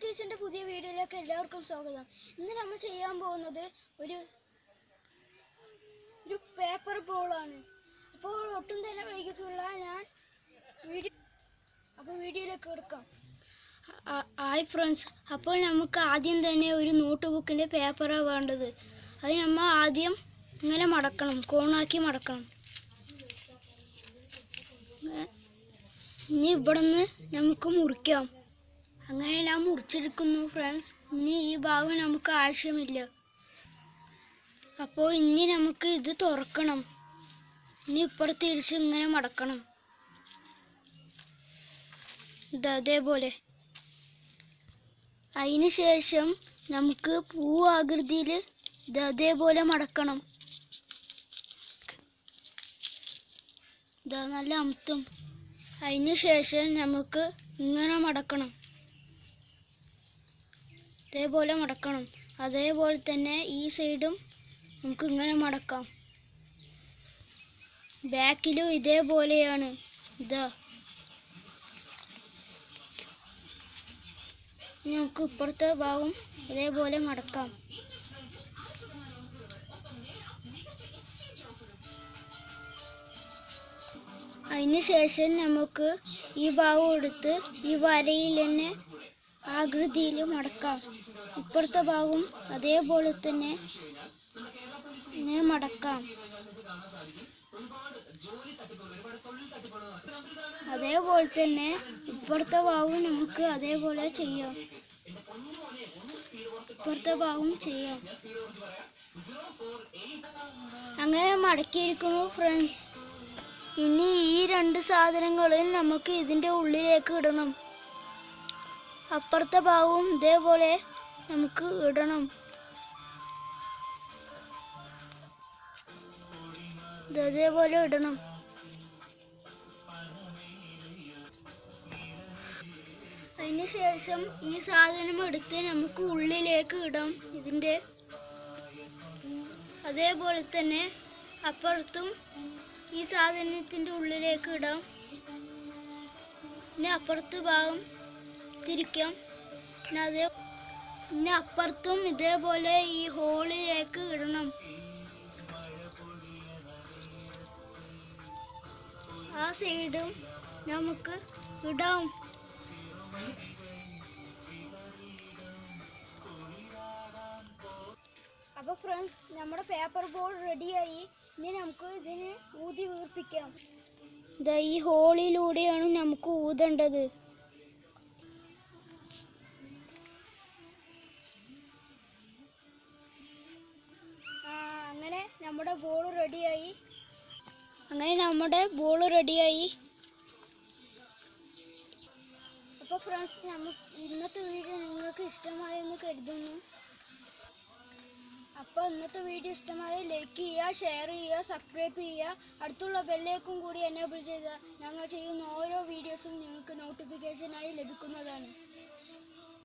ടീച്ചറിന്റെ പുതിയ വീഡിയോയിലേക്ക് എല്ലാവർക്കും സ്വാഗതം ഇന്ന് നമ്മൾ ചെയ്യാൻ പോകുന്നത് ഒരു ഒരു പേപ്പർ ബോളാണ് അപ്പോൾ ഒട്ടും തന്നെ വൈകിട്ടുള്ള ഞാൻ വീഡിയോ അപ്പോൾ വീഡിയോയിലേക്ക് എടുക്കാം ഹായ് ഫ്രണ്ട്സ് അപ്പോൾ നമുക്ക് ആദ്യം തന്നെ ഒരു നോട്ട് ബുക്കിൻ്റെ പേപ്പറാണ് വേണ്ടത് അത് നമ്മൾ ആദ്യം ഇങ്ങനെ മടക്കണം കോണാക്കി മടക്കണം ഇങ്ങനെ. ഇനി ഇവിടെ നിന്ന് നമുക്ക് മുറിക്കാം അങ്ങനെ ഞാൻ മുറിച്ചെടുക്കുന്നു ഫ്രണ്ട്സ് ഇനി ഈ ഭാഗം നമുക്ക് ആവശ്യമില്ല അപ്പോൾ ഇനി നമുക്ക് ഇത് തുറക്കണം ഇനി ഇപ്പുറത്ത് തിരിച്ച് ഇങ്ങനെ മടക്കണം ഇത് അതേപോലെ അതിന് ശേഷം നമുക്ക് പൂവാകൃതിയിൽ ഇത് അതേപോലെ മടക്കണം ഇതാ നല്ല അമുത്തും അതിന് ശേഷം നമുക്ക് ഇങ്ങനെ മടക്കണം ഇതേപോലെ മടക്കണം അതേപോലെ തന്നെ ഈ സൈഡും നമുക്ക് ഇങ്ങനെ മടക്കാം ബാക്കിലും ഇതേപോലെയാണ് ഇതാ ഇനി നമുക്ക് ഇപ്പുറത്തെ ഭാഗം ഇതേപോലെ മടക്കാം അതിന് ശേഷം നമുക്ക് ഈ ഭാഗം എടുത്ത് ഈ വരയിൽ തന്നെ ആകൃതിയിൽ മടക്കാം ഇപ്പുറത്തെ ഭാഗം അതേപോലെ തന്നെ ഇങ്ങനെ മടക്കാം അതേപോലെ തന്നെ ഇപ്പുറത്തെ ഭാഗവും നമുക്ക് അതേപോലെ ചെയ്യാം ഇപ്പുറത്തെ ഭാഗവും ചെയ്യാം അങ്ങനെ മടക്കിയിരിക്കുന്നു ഫ്രണ്ട്സ് ഇനി ഈ രണ്ട് സാധനങ്ങളും നമുക്ക് ഇതിൻ്റെ ഉള്ളിലേക്ക് ഇടണം അപ്പുറത്തെ ഭാഗവും ഇതേപോലെ നമുക്ക് ഇടണം ഇത് അതേപോലെ ഇടണം അതിന് ശേഷം ഈ സാധനം എടുത്ത് നമുക്ക് ഉള്ളിലേക്ക് ഇടാം ഇതിൻ്റെ അതേപോലെ തന്നെ അപ്പുറത്തും ഈ സാധനത്തിൻ്റെ ഉള്ളിലേക്ക് ഇടാം പിന്നെ അപ്പുറത്ത് ഭാഗം തിരിക്കാം പിന്നെ അതേ പിന്നെ അപ്പുറത്തും ഇതേപോലെ ഈ ഹോളിലേക്ക് ഇടണം ആ സൈഡും നമുക്ക് ഇടാം അപ്പോൾ ഫ്രണ്ട്സ് നമ്മുടെ പേപ്പർ ബോൾ റെഡിയായി ഇനി നമുക്ക് ഇതിന് ഊതി വീർപ്പിക്കാം ഇതാ ഈ ഹോളിലൂടെയാണ് നമുക്ക് ഊതേണ്ടത് ആ, അങ്ങനെ നമ്മുടെ ബോൾ റെഡിയായി അങ്ങനെ നമ്മുടെ ബോൾ റെഡിയായി അപ്പോൾ ഫ്രണ്ട്സ് നമുക്ക് ഇന്നത്തെ വീഡിയോ നിങ്ങൾക്ക് ഇഷ്ടമായെന്ന് കരുതുന്നു അപ്പോൾ ഇന്നത്തെ വീഡിയോ ഇഷ്ടമായ ലൈക്ക് ചെയ്യുക ഷെയർ ചെയ്യുക സബ്സ്ക്രൈബ് ചെയ്യുക അടുത്തുള്ള ബെല്ലേക്കും കൂടി എനേബിൾ ചെയ്താൽ ഞങ്ങൾ ചെയ്യുന്ന ഓരോ വീഡിയോസും നിങ്ങൾക്ക് നോട്ടിഫിക്കേഷനായി ലഭിക്കുന്നതാണ്